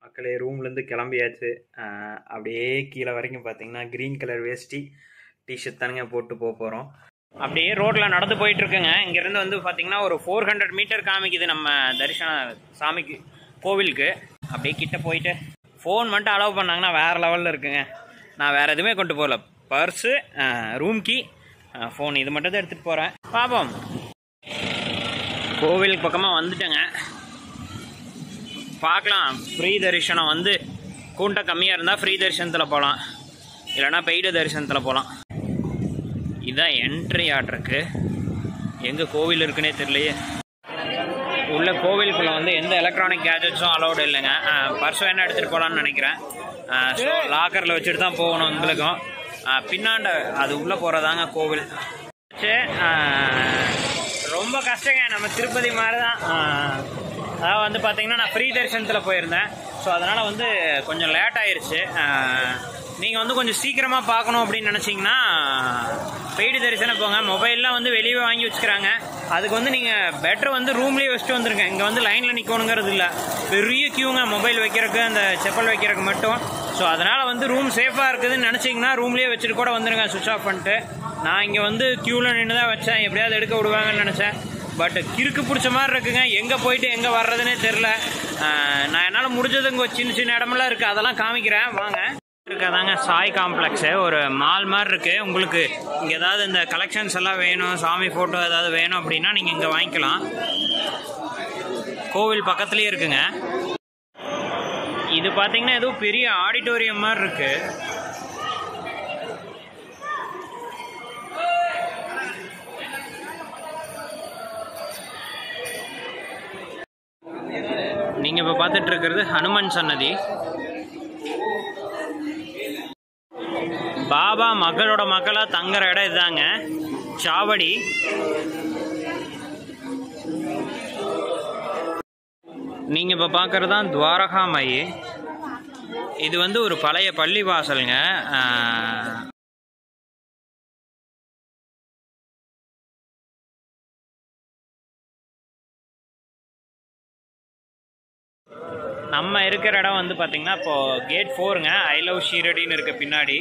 மக்களே ரூம்லேருந்து கிளம்பியாச்சு ஆஹ் அப்படியே கீழே வரைக்கும் பார்த்தீங்கன்னா க்ரீன் கலர் வேஷ்டி டிஷர்ட் தானுங்க போட்டு போக போகிறோம் அப்படியே ரோட்டில் நடந்து போயிட்டு இருக்குங்க இங்கேருந்து வந்து பார்த்தீங்கன்னா ஒரு ஃபோர் ஹண்ட்ரட் மீட்டர் காமிக்குது நம்ம தரிசன சாமிக்கு கோவிலுக்கு அப்படியே கிட்ட போயிட்டு ஃபோன் மட்டும் அலோவ் பண்ணாங்கன்னா வேறு லெவலில் இருக்குங்க நான் வேறு எதுவுமே கொண்டு போகல பர்ஸு ரூம் கீ ஃபோன் இது மட்டும் தான் எடுத்துகிட்டு போகிறேன் பாப்போம் கோவில் பக்கமாக வந்துட்டேங்க பார்க்கலாம் ஃப்ரீ தரிசனம் வந்து கூட்டம் கம்மியாக இருந்தால் ஃப்ரீ தரிசனத்தில் போகலாம் இல்லைன்னா பெய்டு தரிசனத்தில் போகலாம் இதுதான் என்ட்ரி ஆர்டருக்கு எங்கே கோவில் இருக்குன்னே தெரியலையே உள்ள கோவிலுக்குள்ள வந்து எந்த எலக்ட்ரானிக் கேஜெட்ஸும் அலௌடு இல்லைங்க பர்ஸ் வேணா எடுத்துகிட்டு போகலான்னு நினைக்கிறேன் ஸோ லாக்கரில் வச்சுட்டு தான் போகணும் உங்களுக்கும் அஹ், பின்னாண்ட அது உள்ளே போகிறதாங்க கோவில் சரி, அஹ், ரொம்ப கஷ்டங்க நம்ம திருப்பதி மாதிரி தான் அஹ், அதாவது வந்து பார்த்தீங்கன்னா நான் ஃப்ரீ தரிசனத்தில் போயிருந்தேன் ஸோ அதனால் வந்து கொஞ்சம் லேட் ஆயிருச்சு நீங்கள் வந்து கொஞ்சம் சீக்கிரமாக பார்க்கணும் அப்படின்னு நினச்சிங்கன்னா பெய்டு தரிசனம் போங்க மொபைல்லாம் வந்து வெளியே வாங்கி வச்சுக்கிறாங்க அதுக்கு வந்து நீங்கள் பெட்டர் வந்து ரூம்லேயே வச்சுட்டு வந்துருங்க இங்கே வந்து லைனில் நிற்கணுங்கிறது இல்லை பெரிய கியூங்க மொபைல் வைக்கிறதுக்கு அந்த செப்பல் வைக்கிறதுக்கு மட்டும் ஸோ அதனால் வந்து ரூம் சேஃபாக இருக்குதுன்னு நினச்சிங்கன்னா ரூம்லேயே வச்சுட்டு கூட வந்துருங்க சுவிச் ஆஃப் பண்ணிட்டு நான் இங்கே வந்து க்யூவில் நின்று தான் வச்சேன் எப்படியாவது எடுக்க விடுவாங்கன்னு நினச்சேன் பட் கிறுக்கு பிடிச்ச மாதிரி இருக்குங்க எங்கே போயிட்டு எங்கே வர்றதுனே தெரில நான் என்னால் முடிஞ்சது இங்கே சின்ன சின்ன இடமெல்லாம் இருக்குது அதெல்லாம் காமிக்கிறேன் வாங்க இருக்காதாங்க சாய் காம்ப்ளெக்ஸு ஒரு மால் மாதிரி இருக்குது உங்களுக்கு இங்கே ஏதாவது இந்த கலெக்ஷன்ஸ் எல்லாம் வேணும் சாமி ஃபோட்டோ ஏதாவது வேணும் அப்படின்னா நீங்கள் இங்கே வாங்கிக்கலாம் கோவில் பக்கத்துலேயே இருக்குங்க இது பார்த்தீங்கன்னா ஏதோ பெரிய ஆடிட்டோரியம் மாதிரி இருக்கு நீங்க இப்ப பார்த்துட்டு இருக்கிறது ஹனுமன் சன்னதி பாபா மக்களோட மக்களா தங்குற இடம் இதுதாங்க சாவடி நீங்க இப்ப பார்க்கறது தான் துவாரகாமயி இது வந்து ஒரு பழைய பள்ளி வாசலுங்க ஆஹ், நம்ம இருக்கிற இடம் வந்து பார்த்தீங்கன்னா இப்போ கேட் ஃபோருங்க ஐ லவ் ஷீரடின்னு இருக்க பின்னாடி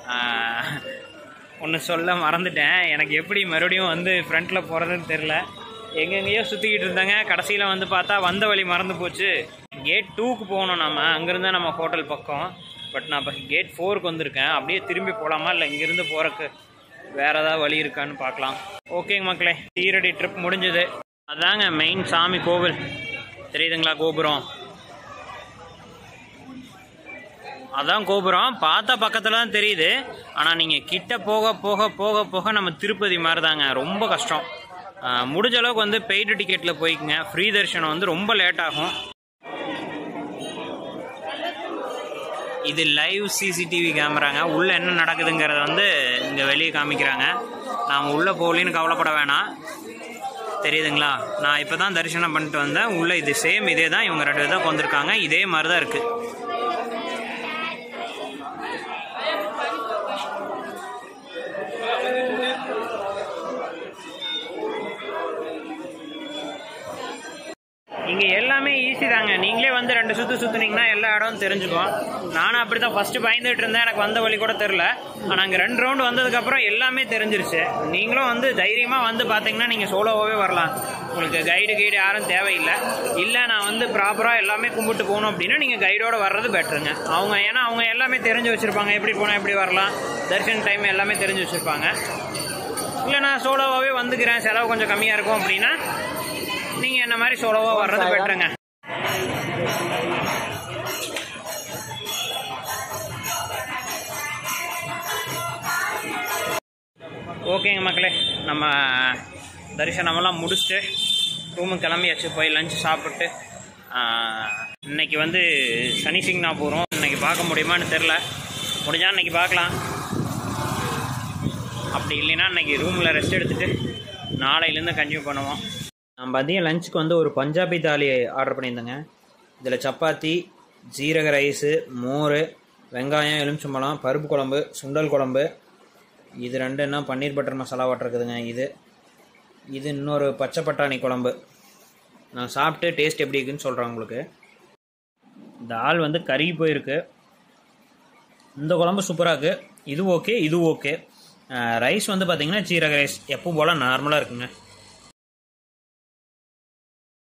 ஒன்று சொல்ல மறந்துட்டேன் எனக்கு எப்படி மறுபடியும் வந்து ஃப்ரண்ட்டில் போகிறதுன்னு தெரில எங்கெங்கேயோ சுற்றிக்கிட்டு இருந்தாங்க கடைசியில் வந்து பார்த்தா வந்த வழி மறந்து போச்சு கேட் டூக்கு போகணும் நம்ம அங்கேருந்தா நம்ம ஹோட்டல் பக்கம் பட் நான் இப்போ கேட் ஃபோருக்கு வந்திருக்கேன் அப்படியே திரும்பி போகலாமா இல்லை இங்கேருந்து போகிறக்கு வேறு ஏதாவது வழி இருக்கான்னு பார்க்கலாம் ஓகேங்க மக்களே ஷீரடி ட்ரிப் முடிஞ்சது அதாங்க மெயின் சாமி கோவில் தெரியுதுங்களா கோபுரம் அதான் கோபுரம் பார்த்தா பக்கத்தில் தான் தெரியுது ஆனால் நீங்கள் கிட்ட போக போக போக போக நம்ம திருப்பதி மாதிரி தாங்க ரொம்ப கஷ்டம் ஆஹ் முடிஞ்ச அளவுக்கு வந்து பெய்டு டிக்கெட்டில் போய்க்குங்க ஃப்ரீ தரிசனம் வந்து ரொம்ப லேட் ஆகும் இது லைவ் சிசிடிவி கேமராங்க உள்ளே என்ன நடக்குதுங்கிறத வந்து இங்கே வெளியே காமிக்கிறாங்க நாம் உள்ளே போகலின்னு கவலைப்பட வேணாம் தெரியுதுங்களா நான் இப்போ தான் தரிசனம் பண்ணிட்டு வந்தேன் உள்ளே இது சேம் இதே தான் இவங்க ரெண்டு தான் வந்திருக்காங்க இதே மாதிரி தான் இருக்குது இங்கே எல்லாமே ஈஸி தாங்க நீங்களே வந்து ரெண்டு சுற்று சுற்றுனீங்கன்னா எல்லா இடமும் தெரிஞ்சுக்கும் நானும் அப்படி தான் ஃபஸ்ட்டு பயந்துட்டு இருந்தேன் எனக்கு வந்த வழி கூட தெரில ஆனால் அங்கே ரெண்டு ரவுண்டு வந்ததுக்கப்புறம் எல்லாமே தெரிஞ்சிருச்சு நீங்களும் வந்து தைரியமாக வந்து பார்த்தீங்கன்னா நீங்கள் சோலோவாகவே வரலாம் உங்களுக்கு கைடு கைடு யாரும் தேவையில்லை இல்லை நான் வந்து ப்ராப்பராக எல்லாமே கும்பிட்டு போகணும் அப்படின்னா நீங்கள் கைடோட வர்றது பெட்டருங்க அவங்க ஏன்னா அவங்க எல்லாமே தெரிஞ்சு வச்சுருப்பாங்க எப்படி போனால் எப்படி வரலாம் தரிசன டைம் எல்லாமே தெரிஞ்சு வச்சுருப்பாங்க இல்லை நான் சோலோவாகவே வந்துக்கிறேன் செலவு கொஞ்சம் கம்மியாக இருக்கும் அப்படின்னா நீங்கள் என்ன மாதிரி சோலோவாக வர்றது பெட்டருங்க ஓகேங்க மக்களே நம்ம தரிசனமெல்லாம் முடிச்சுட்டு ரூமுக்கு கிளம்பியாச்சு போய் லஞ்ச் சாப்பிட்டு ஆஹ், இன்னைக்கு வந்து சனி சிங்னா போகிறோம் இன்னைக்கு பார்க்க முடியுமான்னு தெரில முடிஞ்சால் இன்னைக்கு பார்க்கலாம் அப்படி இல்லைன்னா இன்னைக்கு ரூமில் ரெஸ்ட் எடுத்துட்டு நாளையிலேருந்து கன்டினியூ பண்ணுவோம் நான் மதியம் லஞ்சுக்கு வந்து ஒரு பஞ்சாபி தாலி ஆர்டர் பண்ணியிருந்தேங்க இதில் சப்பாத்தி ஜீரக ரைஸு மோர் வெங்காயம் எலுமிச்சம்பழம் பருப்பு குழம்பு சுண்டல் குழம்பு இது ரெண்டு என்ன பன்னீர் பட்டர் மசாலா வாட்டர் இருக்குதுங்க இது இது இன்னொரு பச்சை பட்டாணி குழம்பு நான் சாப்பிட்டு டேஸ்ட் எப்படி இருக்குன்னு சொல்கிறேன் உங்களுக்கு தால் வந்து கருகி போயிருக்கு இந்த குழம்பு சூப்பராக இருக்குது இது ஓகே இது ஓகே ரைஸ் வந்து பார்த்தீங்கன்னா சீரக ரைஸ் எப்பவும் போல் நார்மலாக இருக்குங்க